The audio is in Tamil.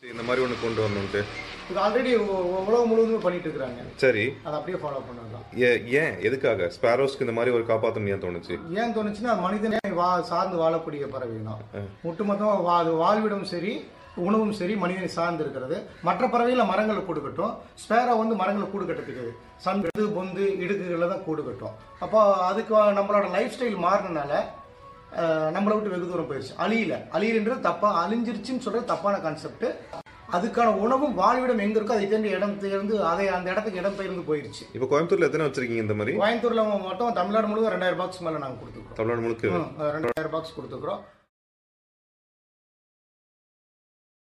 இந்த மாதிரி ஒன்று கொண்டு வரணுன்ட்டு இது ஆல்ரெடி உலகம் முழுவதுமே பண்ணிட்டு இருக்கிறாங்க சரி அதை அப்படியே ஃபாலோ பண்ணலாம் ஏ- ஏன் எதுக்காக ஸ்பாரோஸ்க்கு இந்த மாதிரி ஒரு காப்பாற்றணும் ஏன் தோணுச்சு ஏன் தோணுச்சுன்னா மனிதனே வா சார்ந்து வாழக்கூடிய பறவை தான் ஒட்டுமொத்தமாக வா அது வாழ்விடம் சரி உணவும் சரி மனிதனை சார்ந்து இருக்கிறது மற்ற பறவைகளை மரங்களை கூடு கட்டும் ஸ்பேரோ வந்து மரங்களை கூடு கட்டத்துக்கு சந்து பொந்து இடுக்குகளில் தான் கூடு கட்டும் அப்போ அதுக்கு நம்மளோட லைஃப் ஸ்டைல் மாறினால நம்மளை விட்டு வெகு தூரம் போயிடுச்சு அழியல அழியலன்றது தப்பா அழிஞ்சிருச்சுன்னு சொல்றது தப்பான கான்செப்ட் அதுக்கான உணவும் வாழ்விடம் எங்க இருக்கோ அதை தேர்ந்து இடம் தேர்ந்து அதை அந்த இடத்துக்கு இடம் பெயர்ந்து போயிருச்சு இப்போ கோயம்புத்தூர்ல எத்தனை வச்சிருக்கீங்க இந்த மாதிரி கோயம்புத்தூர்ல மட்டும் தமிழ்நாடு முழுவதும் ரெண்டாயிரம் பாக்ஸ் மேல நாங்க கொடுத்துருக்கோம் தமிழ்நாடு முழுக்க ம், ரெண்டாயிரம் பாக்ஸ் கொடுத்துருக்குறோம்